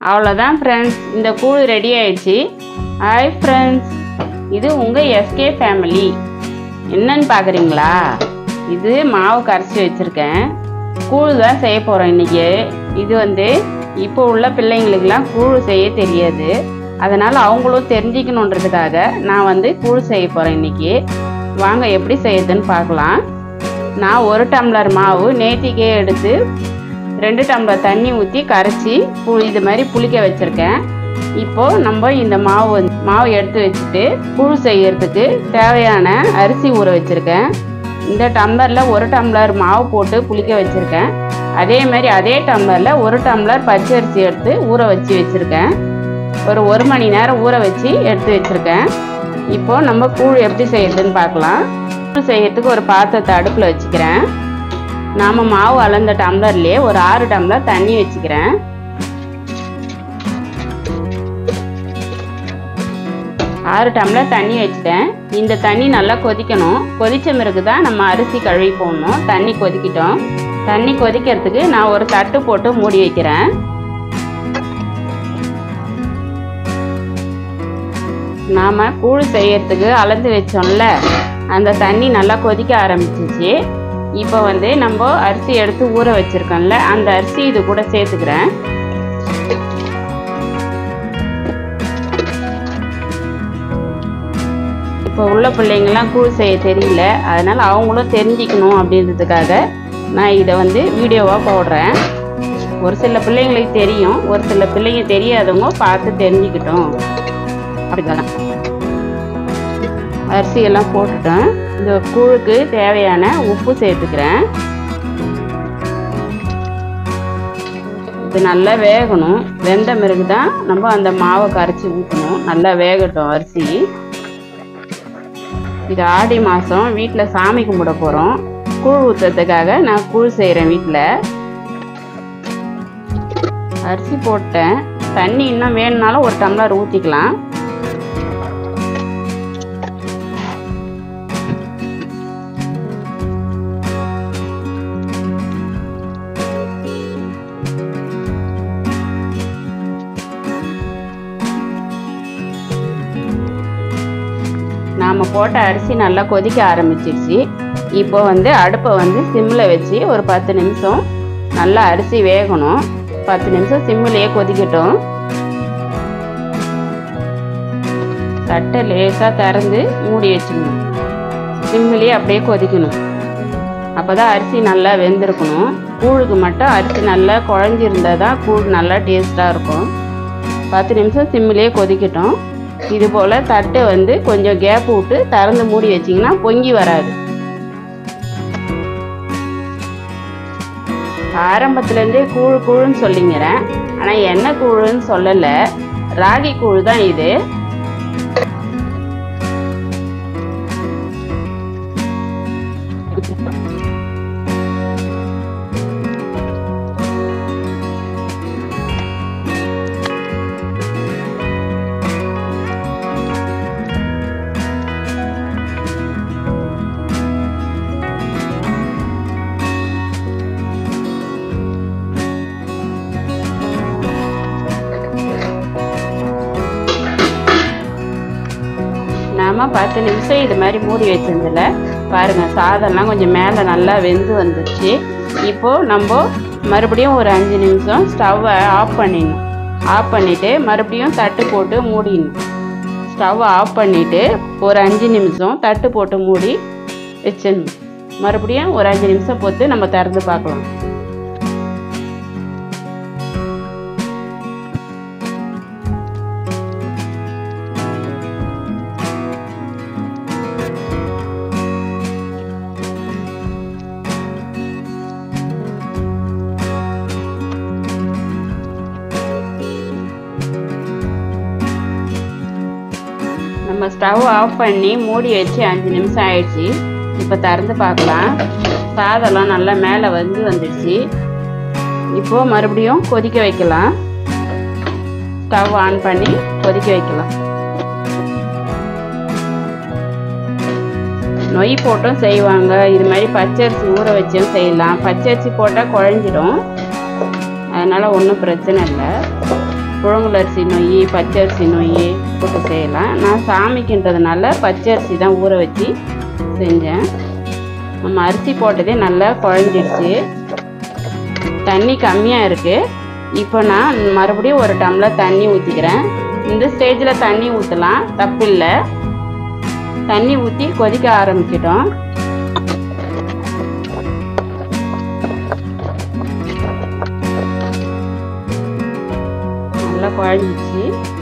அவ்வளோதான் ஃப்ரெண்ட்ஸ் இந்த கூழ் ரெடி ஆயிடுச்சு ஹாய் ஃப்ரெண்ட்ஸ் இது உங்கள் எஸ்கே ஃபேமிலி என்னன்னு பார்க்குறீங்களா இது மாவு கரைச்சி வச்சுருக்கேன் கூழ் தான் செய்ய போகிறோம் இன்றைக்கி இது வந்து இப்போ உள்ள பிள்ளைங்களுக்கெல்லாம் கூழ் செய்ய தெரியாது அதனால் அவங்களும் தெரிஞ்சுக்கணுன்றதுக்காக நான் வந்து கூழ் செய்ய போகிறேன் இன்றைக்கி வாங்க எப்படி செய்யுதுன்னு பார்க்கலாம் நான் ஒரு டம்ளர் மாவு நேத்திக்கே எடுத்து ரெண்டு டம்ளர் தண்ணி ஊற்றி கரைச்சி பு இது மாதிரி புளிக்க வச்சுருக்கேன் இப்போது நம்ம இந்த மாவு வந்து- மாவு எடுத்து வச்சுட்டு கூழ் செய்யறதுக்கு தேவையான அரிசி ஊற வச்சுருக்கேன் இந்த டம்ளரில் ஒரு டம்ளர் மாவு போட்டு புளிக்க வச்சுருக்கேன் அதே மாதிரி அதே டம்ளரில் ஒரு டம்ளர் பச்சரிசி எடுத்து ஊற வச்சு வச்சுருக்கேன் ஒரு ஒரு மணி நேரம் ஊற வச்சு எடுத்து வச்சுருக்கேன் இப்போது நம்ம கூழ் எப்படி செய்யறதுன்னு பார்க்கலாம் கூழ் செய்யறதுக்கு ஒரு பாத்திரத்தை அடுப்பில் வச்சுக்கிறேன் நாம் மாவு அளந்த டம்ளர்லேயே ஒரு ஆறு டம்ளர் தண்ணி வச்சுக்கிறேன் ஆறு டம்ளர் தண்ணி வச்சுட்டேன் இந்த தண்ணி நல்லா கொதிக்கணும் கொதிச்ச பிறகு தான் நம்ம அரிசி கழுவி போடணும் தண்ணி கொதிக்கிட்டோம் தண்ணி கொதிக்கிறதுக்கு நான் ஒரு தட்டு போட்டு மூடி வைக்கிறேன் நாம் கூழ் செய்யறதுக்கு அளந்து வச்சோம்ல அந்த தண்ணி நல்லா கொதிக்க ஆரம்பிச்சிச்சு இப்போ வந்து நம்ம அரிசி எடுத்து ஊற வச்சிருக்கோம்ல அந்த அரிசி இது கூட சேர்த்துக்கிறேன் இப்போ உள்ள பிள்ளைங்கள்லாம் கூழ் செய்ய தெரியல அதனால் அவங்களும் தெரிஞ்சுக்கணும் அப்படின்றதுக்காக நான் இதை வந்து வீடியோவாக போடுறேன் ஒரு சில பிள்ளைங்களுக்கு தெரியும் ஒரு சில பிள்ளைங்க தெரியாதவங்க பார்த்து தெரிஞ்சுக்கிட்டோம் அப்படிதான் அரிசியெல்லாம் போட்டுட்டேன் இந்த கூழுக்கு தேவையான உப்பு சேர்த்துக்கிறேன் இது நல்லா வேகணும் வெந்த பிறகு தான் நம்ம அந்த மாவை கரைச்சி ஊற்றணும் நல்லா வேகட்டும் அரிசி இது ஆடி மாதம் வீட்டில் சாமி கும்பிட போகிறோம் கூழ் ஊற்றுறதுக்காக நான் கூழ் செய்கிறேன் வீட்டில் அரிசி போட்டேன் தண்ணி இன்னும் வேணும்னாலும் ஒரு டம்ளர் ஊற்றிக்கலாம் நாம் போட்ட அரிசி நல்லா கொதிக்க ஆரம்பிச்சிருச்சு இப்போ வந்து அடுப்பை வந்து சிம்மில் வச்சு ஒரு பத்து நிமிஷம் நல்லா அரிசி வேகணும் பத்து நிமிஷம் சிம்மிலேயே கொதிக்கட்டும் தட்டை லேசாக திறந்து மூடி வச்சுக்கணும் சிம்மிலேயே அப்படியே கொதிக்கணும் அப்போ தான் அரிசி நல்லா வெந்திருக்கணும் கூழுக்கு மட்டும் அரிசி நல்லா குழஞ்சிருந்தால் தான் கூழ் நல்லா டேஸ்ட்டாக இருக்கும் பத்து நிமிஷம் சிம்மிலேயே கொதிக்கட்டும் இது போல் தட்டை வந்து கொஞ்சம் கேப் விட்டு திறந்து மூடி வச்சிங்கன்னா பொங்கி வராது ஆரம்பத்துலேருந்தே கூழ் கூழுன்னு சொல்லிங்கிறேன் ஆனால் என்ன கூழுன்னு சொல்லலை ராகி கூழ் தான் இது நாம் பத்து நிமிஷம் இது மாதிரி மூடி வச்சிருந்ததில்ல பாருங்கள் சாதம்லாம் கொஞ்சம் மேலே நல்லா வெந்து வந்துருச்சு இப்போது நம்ம மறுபடியும் ஒரு அஞ்சு நிமிஷம் ஸ்டவ்வை ஆஃப் பண்ணிடணும் ஆஃப் பண்ணிவிட்டு மறுபடியும் தட்டு போட்டு மூடிடணும் ஸ்டவ்வை ஆஃப் பண்ணிவிட்டு ஒரு அஞ்சு நிமிஷம் தட்டு போட்டு மூடி வச்சிடணும் மறுபடியும் ஒரு அஞ்சு நிமிஷம் பொறுத்து நம்ம திறந்து பார்க்கலாம் நம்ம ஸ்டவ் ஆஃப் பண்ணி மூடி வச்சு அஞ்சு நிமிஷம் ஆயிடுச்சு இப்போ திறந்து பார்க்கலாம் சாதம்லாம் நல்லா மேலே வந்து வந்துடுச்சு இப்போது மறுபடியும் கொதிக்க வைக்கலாம் ஸ்டவ் ஆன் பண்ணி கொதிக்க வைக்கலாம் நொய் போட்டும் செய்வாங்க இது மாதிரி பச்சரிசி ஊற வச்சும் செய்யலாம் பச்சரிசி போட்டால் குழஞ்சிடும் அதனால் ஒன்றும் பிரச்சனை இல்லை புழங்குலரிசி நொய் பச்சரிசி நொய் போட்டு செய்யலாம் நான் சாமிக்குன்றதுனால பச்சரிசி தான் ஊற வச்சு செஞ்சேன் நம்ம அரிசி போட்டதே நல்லா குழஞ்சிருச்சு தண்ணி கம்மியாக இருக்குது இப்போ நான் மறுபடியும் ஒரு டம்ளர் தண்ணி ஊற்றிக்கிறேன் இந்த ஸ்டேஜில் தண்ணி ஊற்றலாம் தப்பில்லை தண்ணி ஊற்றி கொதிக்க ஆரம்பிச்சிட்டோம் நல்லா குழஞ்சிச்சு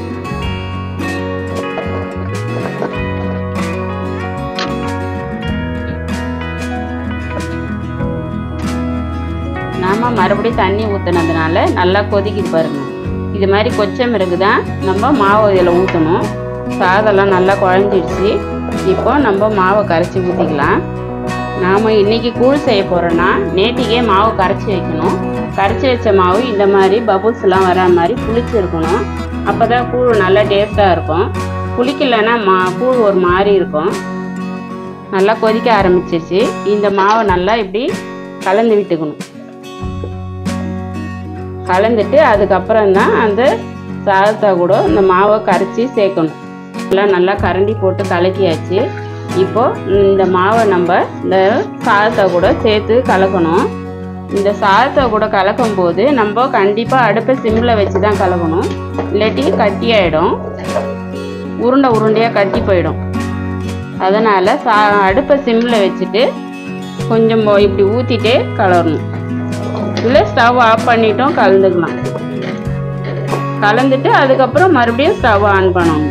நாம மறுபடியும் தண்ணி ஊற்றுனதுனால நல்லா கொதிக்குது பாருங்க இது மாதிரி கொச்சம் தான் நம்ம மாவு இதில் ஊற்றணும் சாதம்லாம் நல்லா குழஞ்சிடுச்சு இப்போ நம்ம மாவை கரைச்சி ஊற்றிக்கலாம் நாம் இன்றைக்கி கூழ் செய்ய போகிறோன்னா நேற்றுக்கே மாவு கரைச்சி வைக்கணும் கரைச்சி வச்ச மாவு இந்த மாதிரி பபுள்ஸ்லாம் வர மாதிரி புளிச்சு இருக்கணும் அப்போ தான் கூழ் நல்லா டேஸ்ட்டாக இருக்கும் புளிக்கலைன்னா மா கூழ் ஒரு மாதிரி இருக்கும் நல்லா கொதிக்க ஆரம்பிச்சிருச்சு இந்த மாவை நல்லா இப்படி கலந்து விட்டுக்கணும் கலந்துட்டு அதுக்கப்புறம் தான் அந்த சாதத்தை கூட இந்த மாவை கரைச்சி சேர்க்கணும் எல்லாம் நல்லா கரண்டி போட்டு கலக்கியாச்சு இப்போ இந்த மாவை நம்ம இந்த சாதத்தை கூட சேர்த்து கலக்கணும் இந்த சாதத்தை கூட கலக்கும் போது நம்ம கண்டிப்பாக அடுப்பை சிம்மில் வச்சு தான் கலக்கணும் இல்லாட்டி கட்டியாயிடும் உருண்டை உருண்டையாக கட்டி போயிடும் அதனால் சா அடுப்பை சிம்மில் வச்சுட்டு கொஞ்சம் இப்படி ஊற்றிட்டே கலரணும் இல்லை ஸ்டவ் ஆஃப் பண்ணிட்டும் கலந்துக்கலாம் கலந்துட்டு அதுக்கப்புறம் மறுபடியும் ஸ்டவ் ஆன் பண்ணணும்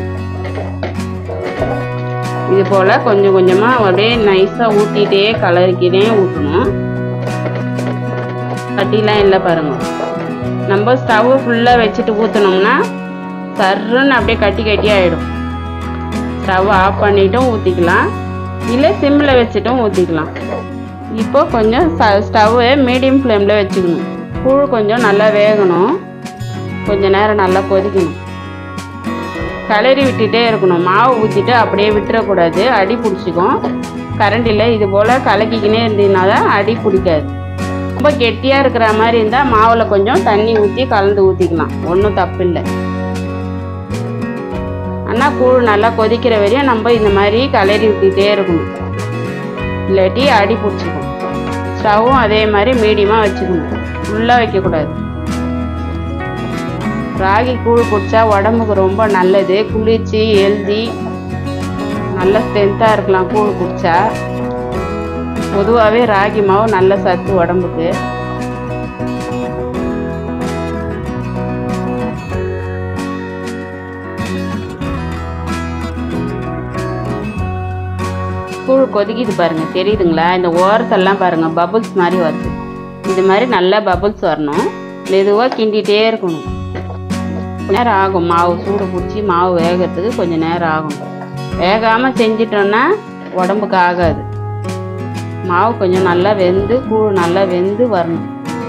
இது போல் கொஞ்சம் கொஞ்சமாக அப்படியே நைஸாக ஊற்றிட்டே கலரிக்கிட்டே ஊற்றணும் கட்டிலாம் இல்லை பாருங்க நம்ம ஸ்டவ் ஃபுல்லாக வச்சுட்டு ஊற்றினோம்னா சர்ருன்னு அப்படியே கட்டி கட்டி ஆகிடும் ஸ்டவ் ஆஃப் பண்ணிட்டும் ஊற்றிக்கலாம் இல்லை சிம்மில் வச்சுட்டும் ஊற்றிக்கலாம் இப்போ கொஞ்சம் ஸ்டவ்வை மீடியம் ஃப்ளேமில் வச்சுக்கணும் கூழ் கொஞ்சம் நல்லா வேகணும் கொஞ்சம் நேரம் நல்லா கொதிக்கணும் கிளறி விட்டுட்டே இருக்கணும் மாவு ஊற்றிட்டு அப்படியே விட்டுறக்கூடாது அடி பிடிச்சிக்கும் கரண்டில் இது போல் கலக்கிக்கினே இருந்தீங்கன்னா தான் அடி பிடிக்காது ரொம்ப கெட்டியாக இருக்கிற மாதிரி இருந்தால் மாவில் கொஞ்சம் தண்ணி ஊற்றி கலந்து ஊற்றிக்கலாம் ஒன்றும் தப்பு இல்லை ஆனால் கூழ் நல்லா கொதிக்கிற வரையும் நம்ம இந்த மாதிரி கிளறி விட்டுட்டே இருக்கணும் இல்லாட்டி அடி பிடிச்சிக்கும் ஸ்டவ்வும் அதே மாதிரி மீடியமாக வச்சுக்கணும் ஃபுல்லாக வைக்கக்கூடாது ராகி கூழ் குடித்தா உடம்புக்கு ரொம்ப நல்லது குளிர்ச்சி ஹெல்தி நல்ல ஸ்ட்ரென்த்தாக இருக்கலாம் கூழ் குடித்தா பொதுவாகவே ராகி மாவு நல்ல சத்து உடம்புக்கு கூழ் கொதிக்குது பாருங்க தெரியுதுங்களா இந்த ஓரத்தெல்லாம் பாருங்க பபுள்ஸ் மாதிரி வருது இது மாதிரி நல்லா பபுள்ஸ் வரணும் மெதுவாக கிண்டிகிட்டே இருக்கணும் கொஞ்ச நேரம் ஆகும் மாவு சூடு பிடிச்சி மாவு வேகிறதுக்கு கொஞ்சம் நேரம் ஆகும் வேகாமல் செஞ்சிட்டோன்னா உடம்புக்கு ஆகாது மாவு கொஞ்சம் நல்லா வெந்து கூழ் நல்லா வெந்து வரணும்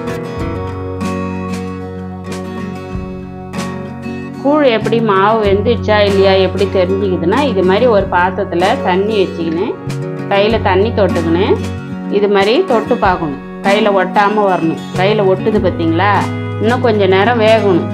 கூழ் எப்படி மாவு வெந்துச்சா இல்லையா எப்படி தெரிஞ்சுக்குதுன்னா இது மாதிரி ஒரு பாத்திரத்தில் தண்ணி வச்சுக்கின்னு கையில் தண்ணி தொட்டுக்கின்னு இது மாதிரி தொட்டு பார்க்கணும் கையில் ஒட்டாமல் வரணும் கையில் ஒட்டுது பார்த்தீங்களா இன்னும் கொஞ்சம் நேரம் வேகணும்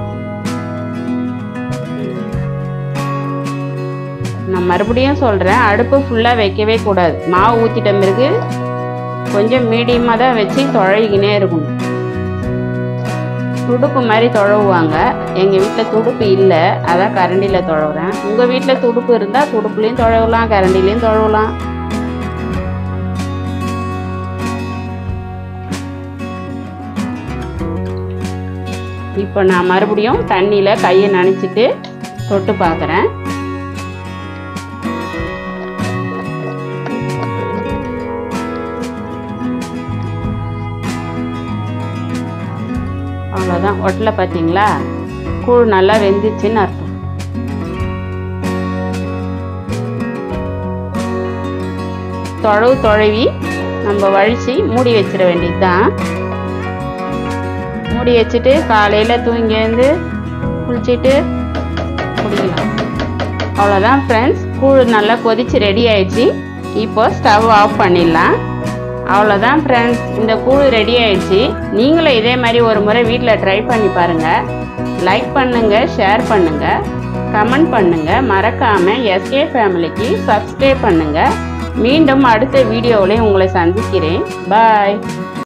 நான் மறுபடியும் சொல்கிறேன் அடுப்பு ஃபுல்லாக வைக்கவே கூடாது மாவு ஊற்றிட்ட பிறகு கொஞ்சம் மீடியமாக தான் வச்சு தொழகினே இருக்கணும் துடுப்பு மாதிரி தொழவுவாங்க எங்கள் வீட்டில் துடுப்பு இல்லை அதான் கரண்டியில் தொழவுறேன் உங்கள் வீட்டில் துடுப்பு இருந்தால் துடுப்புலையும் தொழவலாம் கரண்டிலையும் தொழவலாம் இப்போ நான் மறுபடியும் தண்ணியில் கையை நனைச்சிட்டு தொட்டு பார்க்குறேன் அவ்வளோதான் ஒட்டலை பார்த்தீங்களா கூழ் நல்லா வெந்துச்சுன்னு அர்த்தம் தொழவு தொழவி நம்ம வழிச்சு மூடி வச்சிட வேண்டியது தான் மூடி வச்சுட்டு காலையில் தூங்கி எழுந்து குளிச்சுட்டு குடிக்கலாம் அவ்வளோதான் ஃப்ரெண்ட்ஸ் கூழ் நல்லா கொதிச்சு ரெடி ஆயிடுச்சு இப்போ ஸ்டவ் ஆஃப் பண்ணிடலாம் அவ்வளோதான் ஃப்ரெண்ட்ஸ் இந்த கூழ் ரெடி ஆயிடுச்சு நீங்களும் இதே மாதிரி ஒரு முறை வீட்டில் ட்ரை பண்ணி பாருங்கள் லைக் பண்ணுங்க ஷேர் பண்ணுங்க கமெண்ட் பண்ணுங்க மறக்காம எஸ்கே ஃபேமிலிக்கு சப்ஸ்கிரைப் பண்ணுங்க மீண்டும் அடுத்த வீடியோவில் உங்களை சந்திக்கிறேன் பாய்